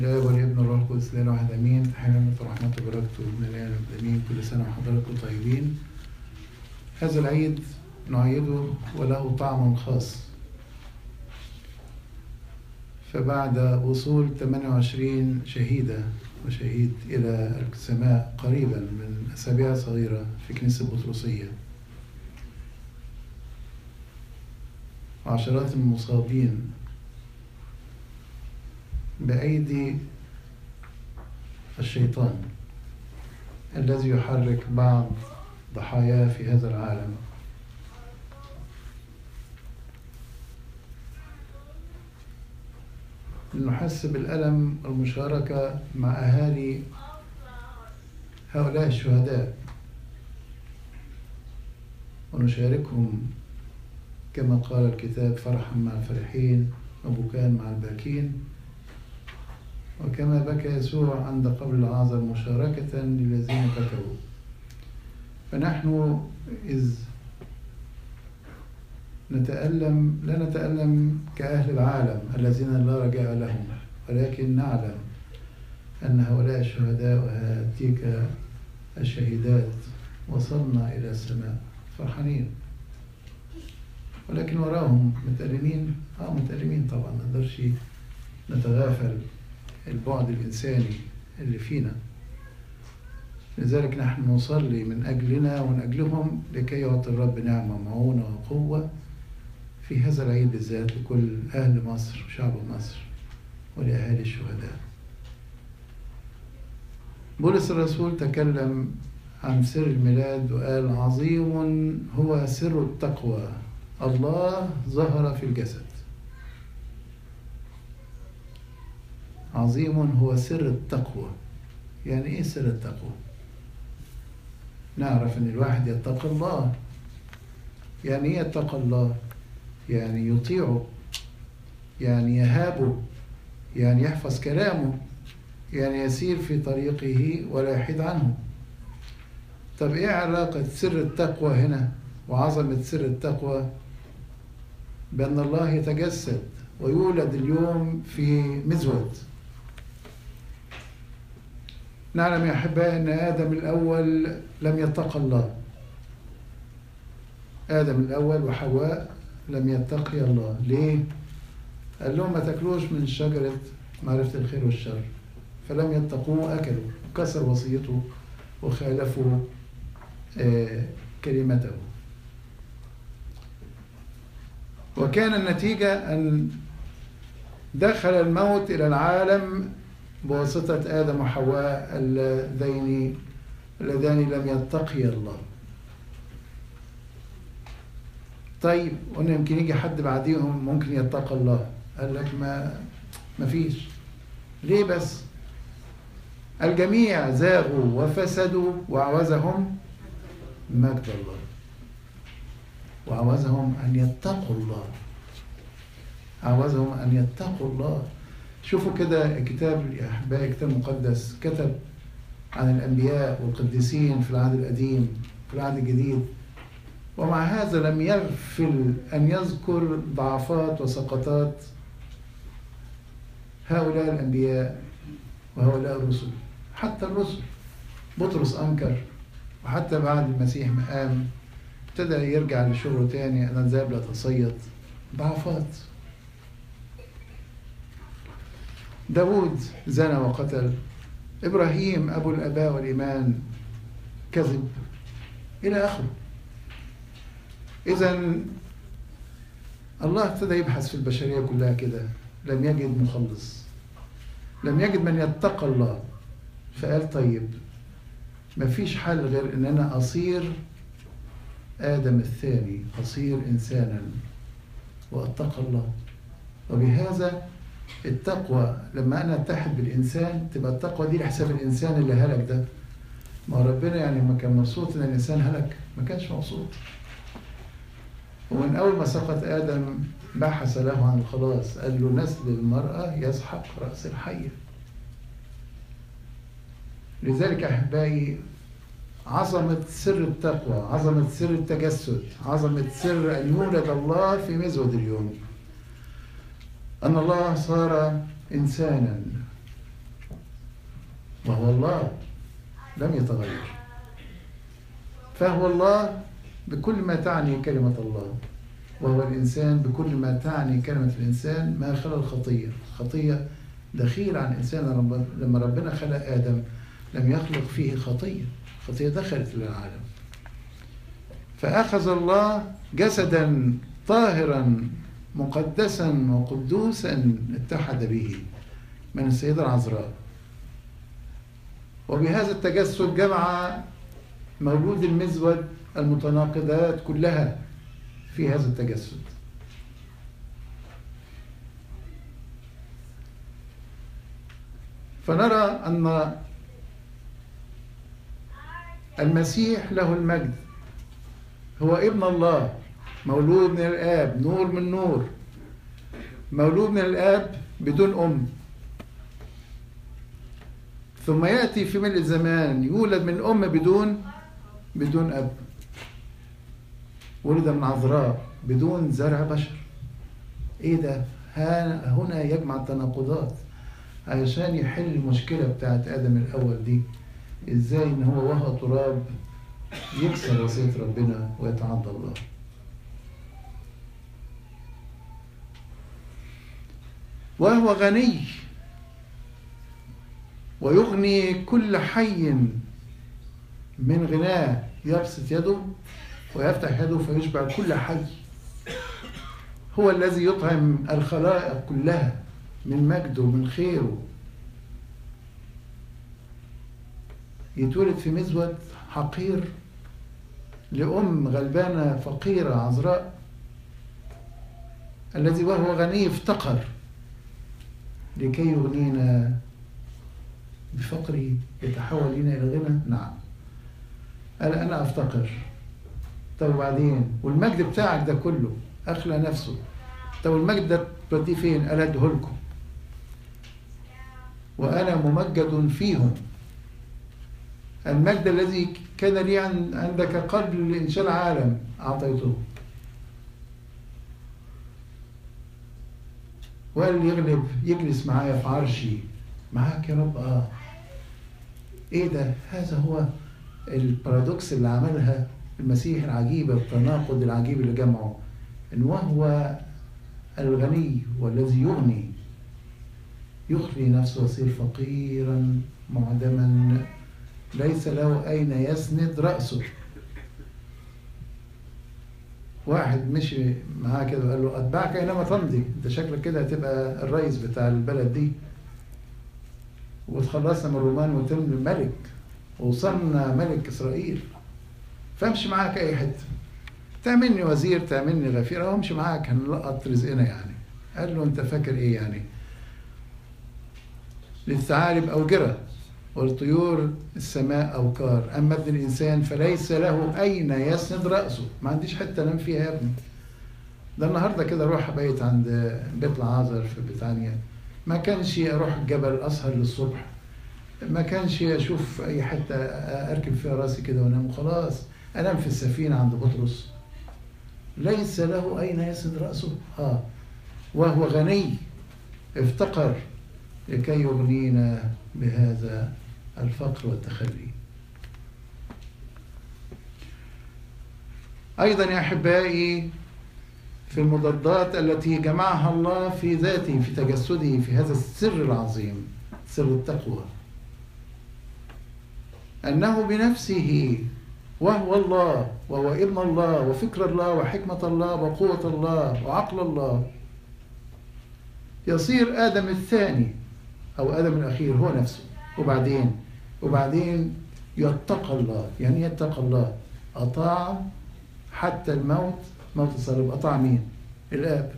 الآب والابن والروح القدس لا واحد امين تحية ورحمة وبركاته من الآن امين كل سنة وحضراتكم طيبين هذا العيد نعيده وله طعم خاص فبعد وصول 28 شهيدة وشهيد إلى السماء قريبا من أسابيع صغيرة في كنيسة بطرسية عشرات المصابين بأيدي الشيطان الذي يحرك بعض ضحاياه في هذا العالم نحس بالألم والمشاركة مع أهالي هؤلاء الشهداء ونشاركهم كما قال الكتاب فرحا مع الفرحين وبكاء مع الباكين وكما بكى يسوع عند قبر العازر مشاركة للذين بكوا فنحن إذ نتألم لا نتألم كأهل العالم الذين لا رجاء لهم ولكن نعلم أن هؤلاء الشهداء وهاتيك الشهيدات وصلنا إلى السماء فرحانين ولكن وراهم متألمين اه متألمين طبعا ما نقدرش نتغافل البعد الإنساني اللي فينا لذلك نحن نصلي من أجلنا ومن أجلهم لكي يعطي الرب نعمة معونة وقوة في هذا العيد بالذات لكل أهل مصر وشعب مصر ولأهالي الشهداء بولس الرسول تكلم عن سر الميلاد وقال عظيم هو سر التقوى الله ظهر في الجسد عظيم هو سر التقوى يعني ايه سر التقوى نعرف ان الواحد يتقي الله يعني ايه يتقى الله يعني يطيعه يعني يهابه يعني يحفظ كلامه يعني يسير في طريقه ولا يحيد عنه طب ايه علاقة سر التقوى هنا وعظمة سر التقوى بأن الله يتجسد ويولد اليوم في مزود نعلم يا أحبائي أن آدم الأول لم يتقى الله آدم الأول وحواء لم يتقي الله ليه؟ قال لهم ما تاكلوش من شجرة معرفة الخير والشر فلم يتقوه أكلوا كسر وصيته وخالفوا آه كلمته وكان النتيجة أن دخل الموت إلى العالم بواسطة آدم وحواء اللذين اللذان لم يتقيا الله طيب قلنا يمكن يجي حد بعديهم ممكن يتقى الله قال لك ما ما فيش ليه بس الجميع زاغوا وفسدوا وعوزهم مجد الله وعوزهم أن يتقوا الله عوزهم أن يتقوا الله شوفوا كده الكتاب يا أحبائي الكتاب المقدس كتب عن الأنبياء والقديسين في العهد القديم في العهد الجديد ومع هذا لم يغفل أن يذكر ضعفات وسقطات هؤلاء الأنبياء وهؤلاء الرسل حتى الرسل بطرس أنكر وحتى بعد المسيح ما قام ابتدى يرجع لشغله تاني أنا ذهب لأتصيد ضعفات داود زنى وقتل إبراهيم أبو الآباء والإيمان كذب إلى آخره إذا الله ابتدى يبحث في البشرية كلها كده لم يجد مخلص لم يجد من يتقى الله فقال طيب مفيش حل غير ان انا اصير ادم الثاني اصير انسانا واتقى الله وبهذا التقوى لما انا اتحد بالانسان تبقى التقوى دي لحساب الانسان اللي هلك ده ما ربنا يعني ما كان مبسوط ان الانسان هلك ما كانش مبسوط ومن اول ما سقط ادم بحث له عن الخلاص قال له نسل المراه يسحق راس الحيه لذلك احبائي عظمة سر التقوى عظمة سر التجسد عظمة سر أن يولد الله في مزود اليوم أن الله صار إنسانا وهو الله لم يتغير فهو الله بكل ما تعني كلمة الله وهو الإنسان بكل ما تعني كلمة الإنسان ما خلى الخطية الخطية دخيل عن الإنسان لما ربنا خلق آدم لم يخلق فيه خطية خطية دخلت للعالم فأخذ الله جسدا طاهرا مقدسا وقدوسا اتحد به من السيدة العذراء وبهذا التجسد جمع مولود المزود المتناقضات كلها في هذا التجسد فنرى أن المسيح له المجد هو ابن الله مولود من الآب نور من نور مولود من الآب بدون أم ثم يأتي في ملء الزمان يولد من أم بدون بدون أب ولد من عذراء بدون زرع بشر ايه ده هنا يجمع التناقضات علشان يحل المشكله بتاعت ادم الاول دي ازاي ان هو وهو تراب يكسر وصيه ربنا ويتعدى الله وهو غني ويغني كل حي من غناه يبسط يده ويفتح يده فيشبع كل حي هو الذي يطعم الخلائق كلها من مجده من خيره يتولد في مزود حقير لأم غلبانة فقيرة عذراء الذي وهو غني افتقر لكي يغنينا بفقره يتحول لنا إلى غنى نعم قال أنا أفتقر طب وبعدين والمجد بتاعك ده كله أخلى نفسه طب المجد ده توديه فين؟ قال أدهلكم وأنا ممجد فيهم المجد الذي كان لي عندك قبل إنشاء العالم أعطيته وقال يغلب يجلس معايا في عرشي معاك يا رب اه ايه ده هذا هو البارادوكس اللي عملها المسيح العجيب التناقض العجيب اللي جمعه ان وهو الغني والذي يغني يخفي نفسه ويصير فقيرا معدما ليس له اين يسند راسه واحد مشي معاه كده وقال له اتبعك اينما تمضي انت شكلك كده هتبقى الرئيس بتاع البلد دي وتخلصنا من الرومان وتم ملك ووصلنا ملك اسرائيل فامشي معاك اي حته تعملني وزير تعملني غفير اهو امشي معاك هنلقط رزقنا يعني قال له انت فاكر ايه يعني للثعالب اوجره والطيور السماء اوكار اما ابن الانسان فليس له اين يسند راسه ما عنديش حته انام فيها يا ابني ده النهارده كده اروح بيت عند بيت العازر في بريطانيا ما كانش اروح الجبل اسهر للصبح ما كانش اشوف اي حته اركب فيها راسي كده وانام وخلاص انام في السفينه عند بطرس ليس له اين يسند راسه اه وهو غني افتقر لكي يغنينا بهذا الفقر والتخلي ايضا يا احبائي في المضادات التي جمعها الله في ذاته في تجسده في هذا السر العظيم سر التقوى انه بنفسه وهو الله وهو ابن الله وفكر الله وحكمه الله وقوه الله وعقل الله يصير ادم الثاني او ادم الاخير هو نفسه وبعدين وبعدين يتقى الله يعني يتقى الله اطاع حتى الموت موت الصليب أطاع مين؟ الآب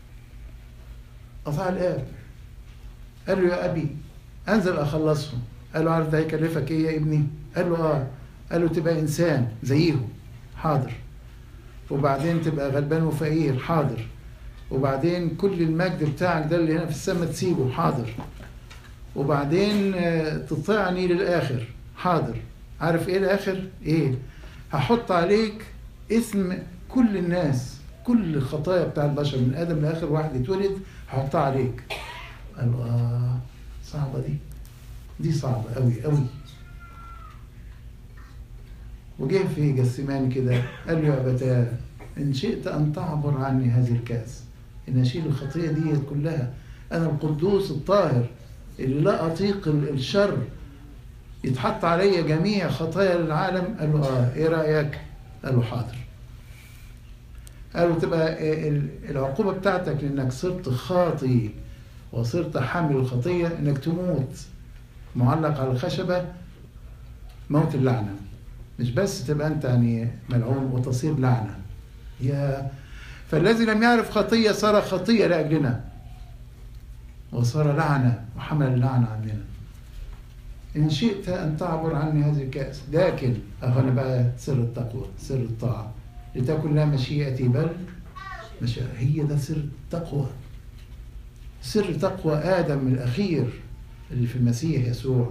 أطاع الآب قال له يا أبي أنزل أخلصهم قال له عارف ده هيكلفك إيه يا ابني؟ قال له آه قال له تبقى إنسان زيهم حاضر وبعدين تبقى غلبان وفقير حاضر وبعدين كل المجد بتاعك ده اللي هنا في السماء تسيبه حاضر وبعدين تطيعني للآخر حاضر عارف إيه الآخر؟ إيه؟ هحط عليك اسم كل الناس كل الخطايا بتاع البشر من ادم لاخر واحد يتولد هحطها عليك قال اه صعبه دي دي صعبة أوي أوي وجه في جسمان كده قال له يا أبتاه إن شئت أن تعبر عني هذه الكأس إن أشيل الخطية دي كلها أنا القدوس الطاهر اللي لا أطيق الشر يتحط علي جميع خطايا العالم قال له آه إيه رأيك؟ قال له حاضر قال له تبقى العقوبة بتاعتك لأنك صرت خاطي وصرت حامل الخطية إنك تموت معلق على الخشبة موت اللعنة مش بس تبقى أنت يعني ملعون وتصير لعنة يا فالذي لم يعرف خطية صار خطية لأجلنا وصار لعنة وحمل اللعنة عننا إن شئت أن تعبر عني هذه الكأس لكن أهنا بقى سر التقوى سر الطاعة لتكن لا مشيئتي بل مشيئة هي ده سر التقوى سر تقوى آدم الأخير اللي في المسيح يسوع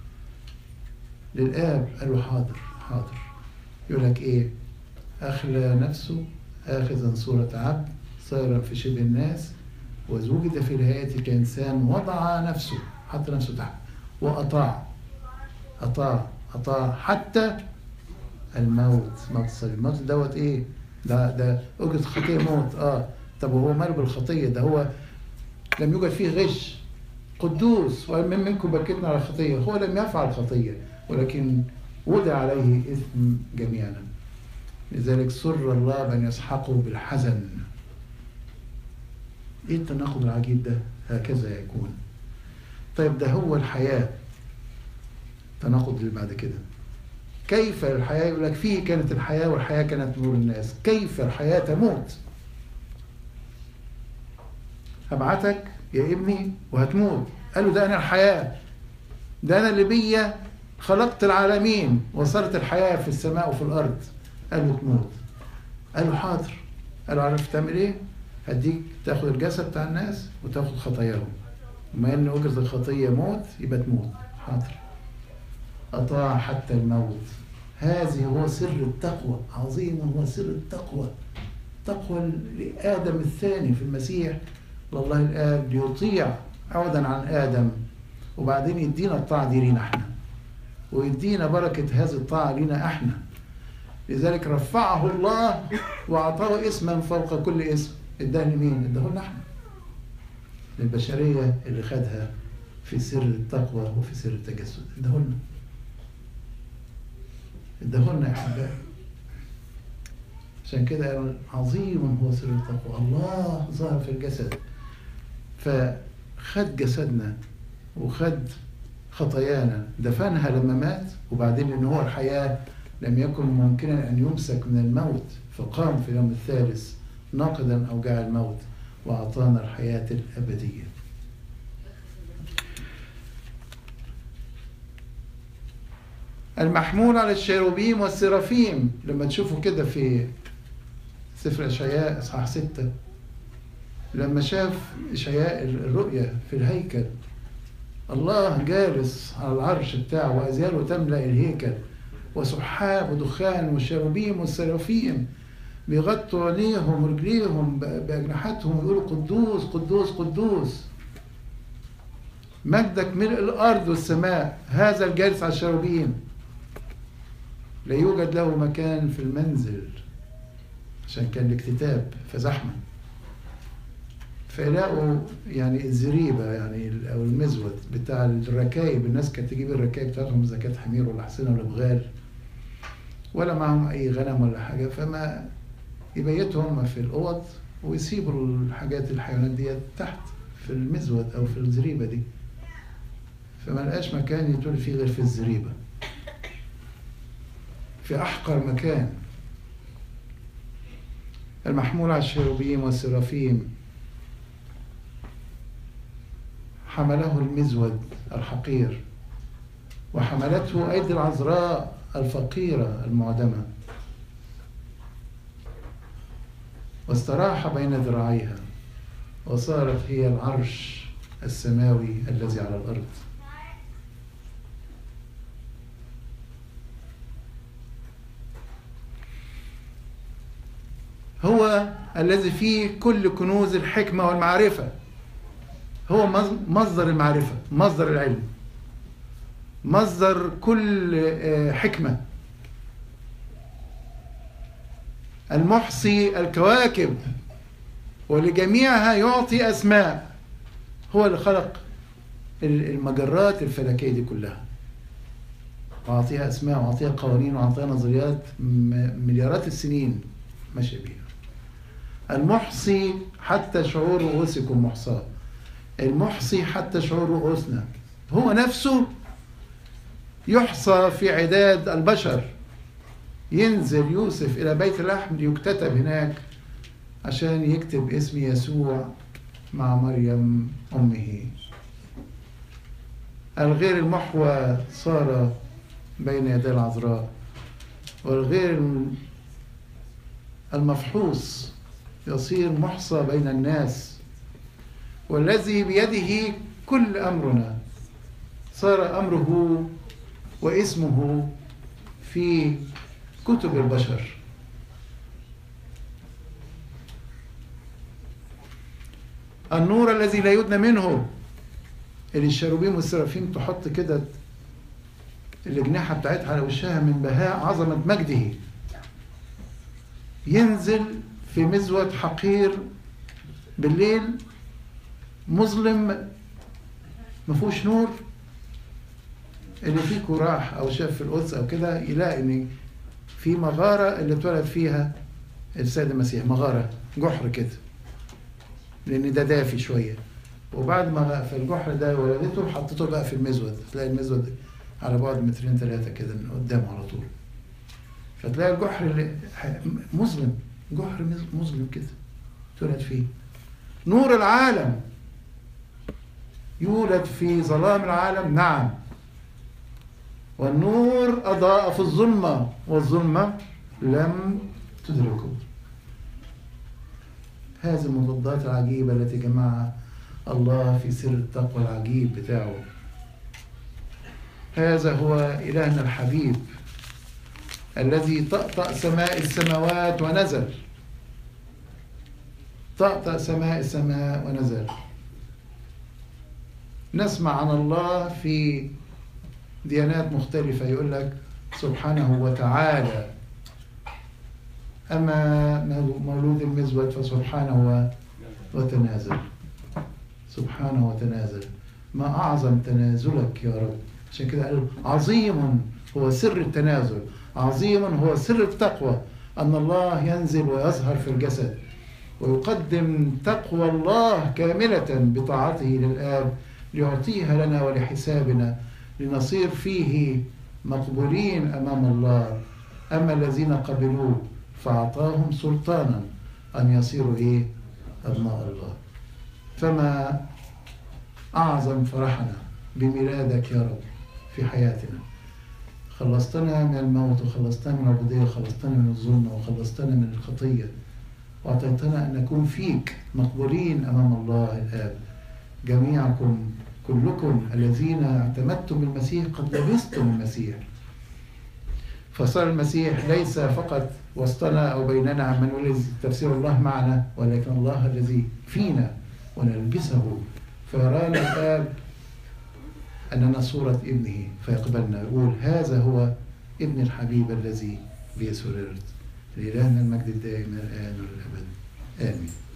للآب قال له حاضر حاضر يقول لك إيه أخلى نفسه آخذا صورة عبد صائرا في شبه الناس وزوجد في الهيئة كإنسان وضع نفسه حط نفسه تحت وأطاع أطاع أطاع حتى الموت موت الصليب الموت دوت إيه ده ده أجرة خطية موت آه طب وهو ماله بالخطية ده هو لم يوجد فيه غش قدوس ومن منكم بكتنا على الخطية هو لم يفعل خطية ولكن وضع عليه إثم جميعنا لذلك سر الله بأن يسحقه بالحزن ايه التناقض العجيب ده هكذا يكون طيب ده هو الحياة تناقض اللي بعد كده كيف الحياة يقول لك فيه كانت الحياة والحياة كانت نور الناس كيف الحياة تموت هبعتك يا ابني وهتموت قالوا ده أنا الحياة ده أنا اللي بيا خلقت العالمين وصلت الحياة في السماء وفي الأرض قالوا تموت قالوا حاضر قالوا عارف تعمل ايه هديك تاخد الجسد بتاع الناس وتاخد خطاياهم بما ان اجرة الخطية موت يبقى تموت حاضر أطاع حتى الموت هذه هو سر التقوى عظيم هو سر التقوى تقوى لآدم الثاني في المسيح لله الآب ليطيع عودا عن آدم وبعدين يدينا الطاعة دي لينا احنا ويدينا بركة هذه الطاعة لينا احنا لذلك رفعه الله وأعطاه اسما فوق كل اسم اداه لمين؟ اداه لنا احنا للبشرية اللي خدها في سر التقوى وفي سر التجسد اداه لنا اداه لنا يا احبائي عشان كده عظيم هو سر التقوى الله ظهر في الجسد فخد جسدنا وخد خطايانا دفنها لما مات وبعدين ان هو الحياه لم يكن ممكنا ان يمسك من الموت فقام في اليوم الثالث ناقدا اوجاع الموت واعطانا الحياه الابديه المحمول على الشيروبيم والسرافيم لما تشوفوا كده في سفر اشعياء اصحاح ستة لما شاف اشعياء الرؤيا في الهيكل الله جالس على العرش بتاعه وازياله تملا الهيكل وسحاب ودخان والشيروبيم والسرافيم بيغطوا عينيهم ورجليهم باجنحتهم ويقولوا قدوس قدوس قدوس مجدك ملء الارض والسماء هذا الجالس على الشيروبيم لا يوجد له مكان في المنزل عشان كان الاكتتاب فزحمه فيلاقوا يعني الزريبه يعني او المزود بتاع الركايب الناس كانت تجيب الركايب بتاعتهم اذا كانت حمير ولا حصينه ولا بغال ولا معهم اي غنم ولا حاجه فما يبيتوا هم في الاوض ويسيبوا الحاجات الحيوانات دي تحت في المزود او في الزريبه دي فما لقاش مكان يتولي فيه غير في الزريبه في احقر مكان المحمول على الشيروبيم والسرافيم حمله المزود الحقير وحملته أيدي العذراء الفقيرة المعدمة واستراح بين ذراعيها وصارت هي العرش السماوي الذي على الأرض هو الذي فيه كل كنوز الحكمة والمعرفة هو مصدر المعرفة مصدر العلم مصدر كل آه، حكمة المحصي الكواكب ولجميعها يعطي أسماء هو اللي خلق المجرات الفلكية دي كلها وأعطيها أسماء وأعطيها قوانين وأعطيها نظريات م- مليارات السنين ماشية بيها المحصي حتى شعور رؤوسكم محصاة المحصي حتى شعور رؤوسنا هو نفسه يحصى في عداد البشر ينزل يوسف إلى بيت اللحم ليكتتب هناك عشان يكتب اسم يسوع مع مريم أمه الغير المحوى صار بين يدي العذراء والغير المفحوص يصير محصى بين الناس والذي بيده كل أمرنا صار أمره واسمه في كتب البشر النور الذي لا يدنى منه اللي الشروبيم والسرافيم تحط كده الأجنحة بتاعتها على وشها من بهاء عظمة مجده ينزل في مزود حقير بالليل مظلم ما فيهوش نور اللي فيكو راح او شاف في القدس او كده يلاقي ان في مغاره اللي اتولد فيها السيد المسيح مغاره جحر كده لان ده دافي شويه وبعد ما بقى في الجحر ده ولدته حطيته بقى في المزود تلاقي المزود على بعد مترين ثلاثه كده من قدامه على طول فتلاقي الجحر اللي مظلم جحر مظلم كده اتولد فيه نور العالم يولد في ظلام العالم نعم والنور أضاء في الظلمة والظلمة لم تدركه هذه المضادات العجيبة التي جمعها الله في سر التقوى العجيب بتاعه هذا هو إلهنا الحبيب الذي طأطأ سماء السماوات ونزل طأطأ سماء السماء ونزل نسمع عن الله في ديانات مختلفة يقول لك سبحانه وتعالى أما مولود المزود فسبحانه وتنازل سبحانه وتنازل ما أعظم تنازلك يا رب عشان كده قال عظيم هو سر التنازل عظيم هو سر التقوى أن الله ينزل ويظهر في الجسد ويقدم تقوى الله كاملة بطاعته للآب ليعطيها لنا ولحسابنا لنصير فيه مقبولين أمام الله أما الذين قبلوه فأعطاهم سلطانا أن يصيروا إيه أبناء الله فما أعظم فرحنا بميلادك يا رب في حياتنا خلصتنا من الموت وخلصتنا من العبودية وخلصتنا من الظلم وخلصتنا من الخطية وأعطيتنا أن نكون فيك مقبولين أمام الله الآب جميعكم كلكم الذين اعتمدتم المسيح قد لبستم المسيح فصار المسيح ليس فقط وسطنا أو بيننا عمن ولد تفسير الله معنا ولكن الله الذي فينا ونلبسه فيرانا الآب أننا صورة ابنه فيقبلنا يقول هذا هو ابن الحبيب الذي به سررت لإلهنا المجد الدائم الآن والأبد آمين